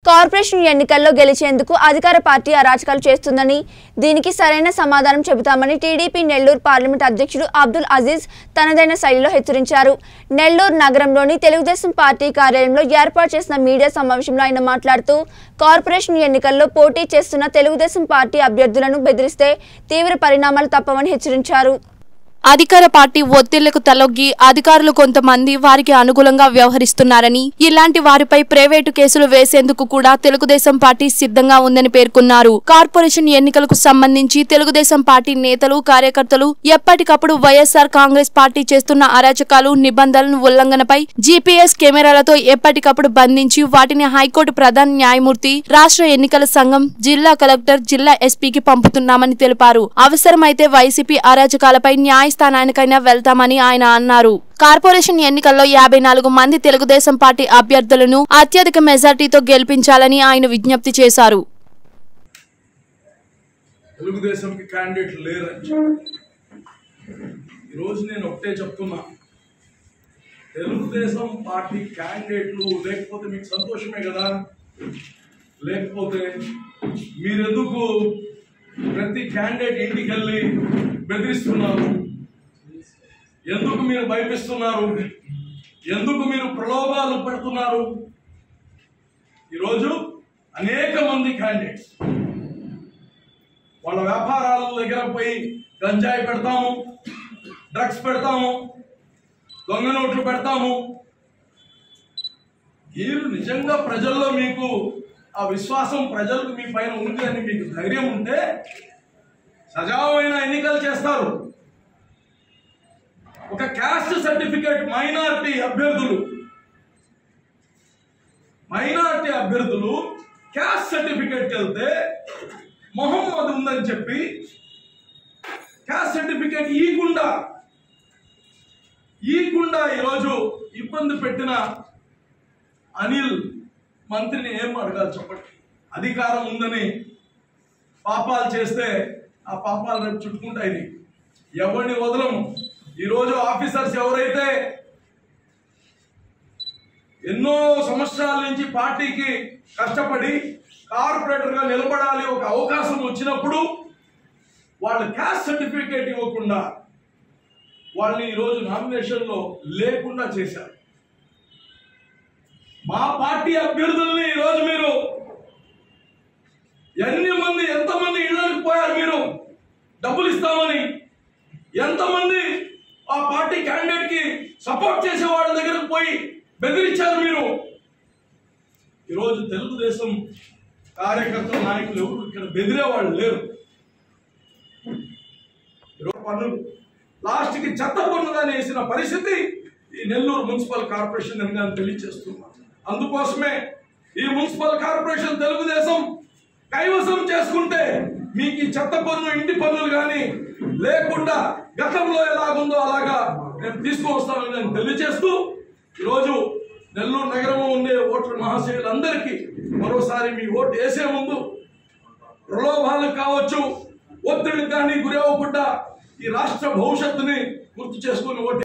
corporation ఎన్నికల్లో గెలిచేందుకు అధికార party అరాచకాలు చేస్తుందని దీనికి సరైన సమాధానం చెబుతామని టీడీపీ నెల్లూరు పార్లమెంట్ అధ్యక్షుడు అబ్దుల్ అజీజ్ తనదైన శైలిలో హెచ్చరించారు నెల్లూరు నగరంలోని తెలుగుదేశం పార్టీ కార్యాలయంలో ఏర్పాటు చేసిన మీడియా సమావేశంలో ఆయన మాట్లాడుతూ కార్పొరేషన్ ఎన్నికల్లో పోటీ చేస్తున్న తెలుగుదేశం పార్టీ అభ్యర్థులను బెదిరిస్తే తీవ్ర పరిణామాలు తప్పవని హెచ్చరించారు అధికార పార్టీ ఒత్తిళ్లకు తలొగ్గి అధికారులు కొంతమంది వారికి అనుకూలంగా వ్యవహరిస్తున్నారని ఇలాంటి వారిపై ప్రైవేటు కేసులు వేసేందుకు కూడా తెలుగుదేశం పార్టీ సిద్ధంగా ఉందని పేర్కొన్నారు కార్పొరేషన్ ఎన్నికలకు సంబంధించి తెలుగుదేశం పార్టీ నేతలు కార్యకర్తలు ఎప్పటికప్పుడు వైఎస్ఆర్ కాంగ్రెస్ పార్టీ చేస్తున్న అరాచకాలు నిబంధనల ఉల్లంఘనపై జీపీఎస్ కెమెరాలతో ఎప్పటికప్పుడు బంధించి వాటిని హైకోర్టు ప్రధాన న్యాయమూర్తి రాష్ట్ర ఎన్నికల సంఘం జిల్లా కలెక్టర్ జిల్లా ఎస్పీకి పంపుతున్నామని తెలిపారు అవసరమైతే వైసీపీ అరాచకాలపై న్యాయస్థానానికైనా వెళ్తామని ఆయన అన్నారు కార్పొరేషన్ ఎన్నికల్లో యాభై నాలుగు మంది తెలుగుదేశం పార్టీ అభ్యర్థులను అత్యధిక మెజార్టీతో గెలిపించాలని ఆయన విజ్ఞప్తి చేశారు తెలుగుదేశంకి క్యాండిడేట్లు లేరని చెప్పి ఈరోజు నేను ఒకటే చెప్తున్నా తెలుగుదేశం పార్టీ క్యాండిడేట్లు లేకపోతే మీకు సంతోషమే కదా లేకపోతే మీరెందుకు ప్రతి క్యాండిడేట్ ఇంటికి వెళ్ళి బెదిరిస్తున్నారు ఎందుకు మీరు భయపిస్తున్నారు ఎందుకు మీరు ప్రలోభాలు పెడుతున్నారు ఈరోజు అనేక మంది క్యాండిడేట్స్ వాళ్ళ వ్యాపారాల దగ్గర పోయి గంజాయి పెడతాము డ్రగ్స్ పెడతాము దొంగ నోట్లు పెడతాము మీరు నిజంగా ప్రజల్లో మీకు ఆ విశ్వాసం ప్రజలకు మీ పైన ఉంది అని మీకు ధైర్యం ఉంటే సజావమైన ఎన్నికలు చేస్తారు ఒక క్యాస్ట్ సర్టిఫికేట్ మైనారిటీ అభ్యర్థులు మైనారిటీ అభ్యర్థులు క్యాస్ట్ సర్టిఫికేట్కి వెళ్తే మొహమ్మద్ ఉందని చెప్పి క్యాస్ట్ సర్టిఫికేట్ ఈకుండా ఈకుండా ఈరోజు ఇబ్బంది పెట్టిన అనిల్ మంత్రిని ఏం అడగాలి చెప్పండి అధికారం ఉందని పాపాలు చేస్తే ఆ పాపాలు రేపు చుట్టుకుంటాయి ఎవరిని వదలము ఈరోజు ఆఫీసర్స్ ఎవరైతే ఎన్నో సంవత్సరాల నుంచి పార్టీకి కష్టపడి కార్పొరేటర్గా నిలబడాలి ఒక అవకాశం వచ్చినప్పుడు వాళ్ళు క్యాస్ట్ సర్టిఫికేట్ ఇవ్వకుండా వాళ్ళని ఈరోజు నామినేషన్లో లేకుండా చేశారు మా పార్టీ అభ్యర్థుల్ని ఈరోజు మీరు ఎన్ని మంది ఎంతమంది ఇళ్ళకి పోయారు మీరు డబ్బులు ఇస్తామని ఎంతమంది ఆ పార్టీ క్యాండిడేట్ కి సపోర్ట్ చేసే వాళ్ళ దగ్గరకు పోయి బెదిరించారు మీరు ఈరోజు తెలుగుదేశం కార్యకర్తల నాయకులు ఎవరు ఇక్కడ బెదిరే వాళ్ళు లేరు ఈరోజు పన్నులు లాస్ట్కి చెత్త పన్నుగానే వేసిన పరిస్థితి ఈ నెల్లూరు మున్సిపల్ కార్పొరేషన్ అని నేను తెలియజేస్తున్నా అందుకోసమే ఈ మున్సిపల్ కార్పొరేషన్ తెలుగుదేశం కైవసం చేసుకుంటే మీకు ఈ చెత్త పన్ను ఇంటి పన్నులు కానీ లేకుండా గతంలో ఎలాగుందో అలాగా నేను తీసుకువస్తానని నేను తెలియజేస్తూ ఈరోజు నెల్లూరు నగరంలో ఉండే ఓటర్ మహాశయులందరికీ మరోసారి మీ ఓటు వేసే ముందు ప్రలోభాలకు కావచ్చు ఒత్తిడికి కానీ గురి అవ్వకుండా ఈ రాష్ట్ర భవిష్యత్తుని గుర్తు చేసుకుని ఓటు